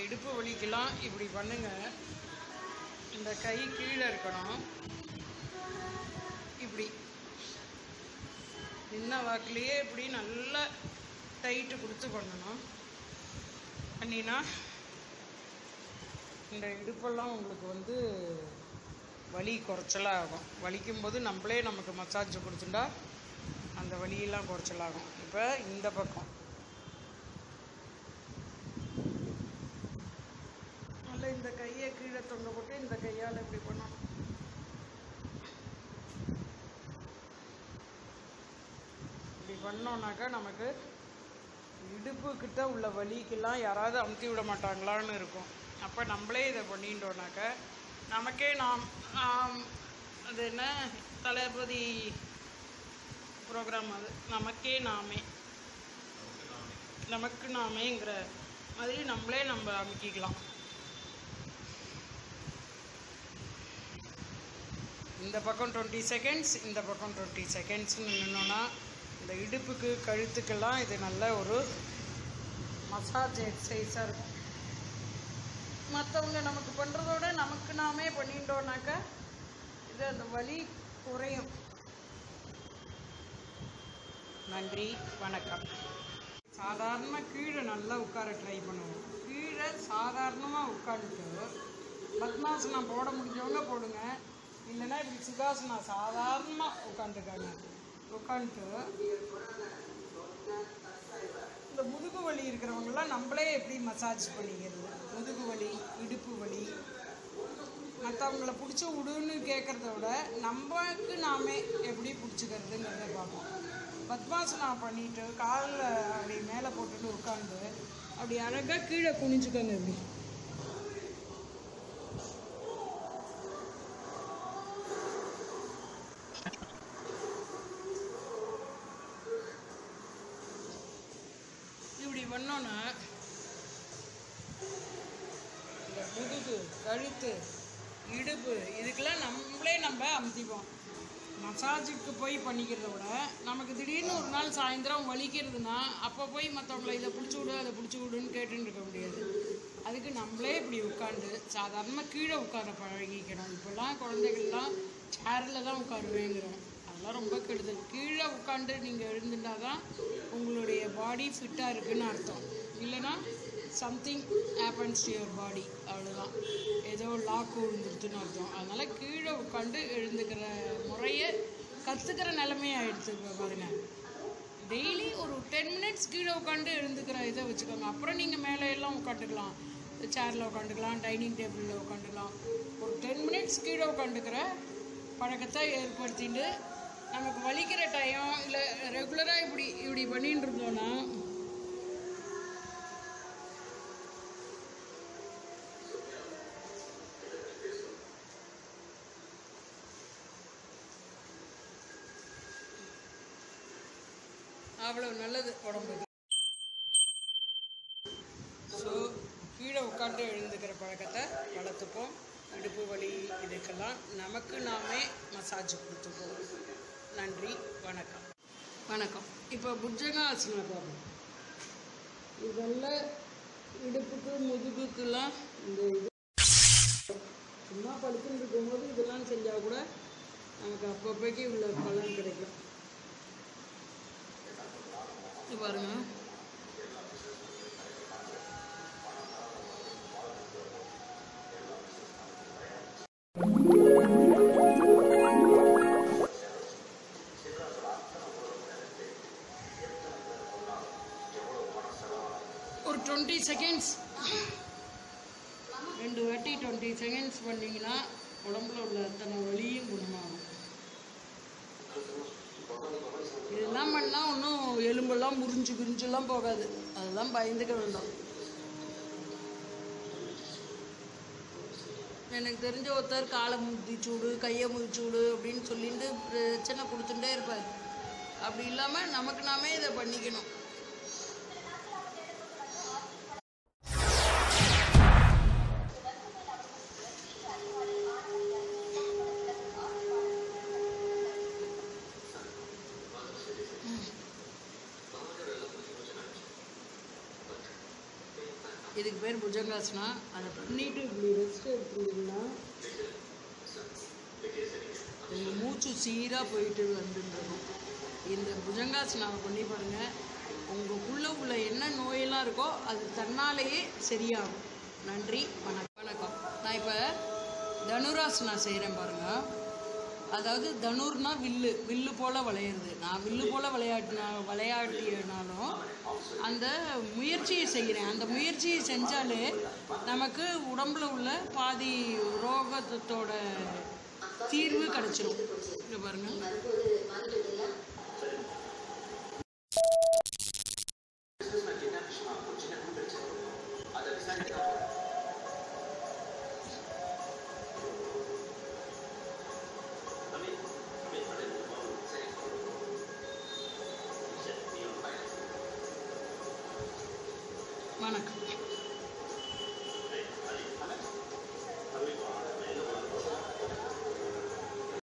இடுப்பு வலிக்கெல்லாம் இப்படி பண்ணுங்க இந்த கை கீழே இருக்கணும் இப்படி நின்ன வாக்குலேயே இப்படி நல்லா டைட்டு கொடுத்து பண்ணணும் பண்ணினா இந்த இடுப்பெல்லாம் உங்களுக்கு வந்து வலி குறைச்சலாக ஆகும் வலிக்கும் போது நம்மளே நமக்கு மசாஜ் கொடுத்துட்டா அந்த வலியெல்லாம் குறைச்சலாகும் இப்போ இந்த பக்கம் நல்லா இந்த கையை கீழே தொங்க போட்டு இந்த கையால் இப்படி பண்ணணும் இப்படி பண்ணோம்னாக்கா நமக்கு இடுப்பு கிட்ட உள்ள வலிக்கெல்லாம் யாராவது அமுத்தி விட மாட்டாங்களான்னு இருக்கும் அப்போ நம்மளே இதை பண்ணிட்டோம்னாக்க நமக்கே நாம் ஆம், அது என்ன தளபதி ப்ரோக்ராம் அது நமக்கே நாமே நமக்கு நாமேங்கிற மாதிரி நம்மளே நம்ம அமுக்கிக்கலாம் இந்த பக்கம் டுவெண்ட்டி செகண்ட்ஸ் இந்த பக்கம் டுவெண்ட்டி செகண்ட்ஸ்னு நின்னோன்னா இந்த இடுப்புக்கு கழுத்துக்கெல்லாம் இது நல்ல ஒரு மசாஜ் எக்ஸசைஸாக இருக்கும் மற்றவங்க நமக்கு பண்ணுறதோட நமக்கு நாமே பண்ணிட்டோம்னாக்கா இது அந்த வலி குறையும் நன்றி வணக்கம் சாதாரணமாக கீழே நல்லா உட்கார ட்ரை பண்ணுவோம் கீழே சாதாரணமாக உட்காந்துட்டு பத்மாசனம் போட முடிஞ்சவங்க போடுங்க இல்லைன்னா இப்படி சுகாசனம் சாதாரணமாக உட்காந்துருக்காங்க உட்காந்துட்டு இந்த முதுகு வலி இருக்கிறவங்களாம் நம்மளே எப்படி மசாஜ் பண்ணிக்கிறது முதுகு வலி இடுப்பு வலி மற்றவங்கள பிடிச்சி விடுன்னு கேட்குறத விட நம்மக்கு நாமே எப்படி பிடிச்சிக்கிறதுங்கிறத பார்ப்போம் பத்மாசனம் பண்ணிட்டு காலில் அப்படி மேலே போட்டுட்டு உட்காந்து அப்படி அழகாக கீழே குனிஞ்சுக்கோங்க இப்படி இப்படி பண்ணோன்னா இந்த முதுகு கழுத்து இடுப்பு இதுக்கெல்லாம் நம்மளே நம்ம அமுத்திப்போம் மசாஜுக்கு போய் பண்ணிக்கிறத விட நமக்கு திடீர்னு ஒரு நாள் சாயந்தரம் வலிக்கிறதுனா அப்போ போய் மற்றவங்கள இதை பிடிச்சி விடு அதை பிடிச்சி விடுன்னு கேட்டுன்னு இருக்க முடியாது அதுக்கு நம்மளே இப்படி உட்காந்து சாதாரணமாக கீழே உட்கார பழகிக்கணும் இப்போல்லாம் குழந்தைகள்லாம் சேரில் தான் உட்காருவேங்கிறோம் அதெல்லாம் ரொம்ப கெடுதல் கீழே உட்காந்து நீங்கள் எழுந்துட்டா தான் உங்களுடைய பாடி ஃபிட்டாக இருக்குன்னு அர்த்தம் இல்லைன்னா something happens to your body அவ்வளோதான் ஏதோ லாக்கு விழுந்துருச்சுன்னு அர்த்தம் அதனால் கீழே உட்காந்து எழுந்துக்கிற முறையை கற்றுக்கிற நிலைமையாயிடுச்சு இப்போ பாருங்க டெய்லி ஒரு டென் மினிட்ஸ் கீழே உட்காந்து எழுந்துக்கிற இதை வச்சுக்கோங்க அப்புறம் நீங்கள் மேலே எல்லாம் உட்காந்துக்கலாம் சேரில் உட்காந்துக்கலாம் டைனிங் டேபிளில் உட்காந்துக்கலாம் ஒரு டென் மினிட்ஸ் கீழே உட்காந்துக்கிற பழக்கத்தை ஏற்படுத்திட்டு நமக்கு வலிக்கிற டைம் இல்லை ரெகுலராக இப்படி இப்படி பண்ணிட்டு இருந்தோன்னா அவ்வளோ நல்லது உடம்புக்கு ஸோ கீழே உட்காந்து எழுந்துக்கிற பழக்கத்தை வளர்த்துப்போம் இடுப்பு வலி இதுக்கெல்லாம் நமக்கு நாமே மசாஜ் கொடுத்துப்போம் நன்றி வணக்கம் வணக்கம் இப்போ புஜங்காசனம் பார்ப்போம் இதெல்லாம் இடுப்புக்கு முதுகுக்கெல்லாம் இந்த இது சும்மா படுத்துன்னு இருக்கும்போது இதெல்லாம் செஞ்சால் கூட நமக்கு அப்பப்போக்கி உள்ள பலன் கிடைக்கும் இது பாருங்க ஒரு டுவெண்ட்டி செகண்ட்ஸ் ரெண்டு வாட்டி டுவெண்ட்டி செகண்ட்ஸ் பண்ணிங்கன்னா உடம்புல உள்ள அத்தனை வலியும் குணமாகும் இதெல்லாம் பண்ணால் ஒன்றும் எலும்பெல்லாம் முறிஞ்சு பிரிஞ்செல்லாம் போகாது அதெல்லாம் பயந்துக்க வேண்டாம் எனக்கு தெரிஞ்ச ஒருத்தர் காலை முதிச்சூடு கையை முதிச்சூடு அப்படின்னு சொல்லிட்டு பிரச்சனை கொடுத்துட்டே இருப்பார் அப்படி இல்லாமல் நமக்கு நாமே இதை பண்ணிக்கணும் இதுக்கு பேர் புஜங்காசனா அதை பண்ணிட்டு இப்படி ரெஸ்ட் எடுத்தீங்கன்னா உங்கள் மூச்சு சீராக போயிட்டு வந்துருக்கும் இந்த புஜங்காசனாவை பண்ணி பாருங்கள் உங்களுக்குள்ளே உள்ள என்ன நோயெல்லாம் இருக்கோ அது தன்னாலேயே சரியாகும் நன்றி வணக்கம் வணக்கம் நான் இப்போ தனுராசனா செய்கிறேன் பாருங்கள் அதாவது தனுர்னா வில்லு வில்லு போல் விளையிறது நான் வில்லு போல் விளையாட்டினா விளையாட்டினாலும் அந்த முயற்சியை செய்கிறேன் அந்த முயற்சியை செஞ்சாலே நமக்கு உடம்புல உள்ள பாதி ரோகத்தோட தீர்வு கிடச்சிரும் இங்க பாருங்க வரும்போது வந்துட்டு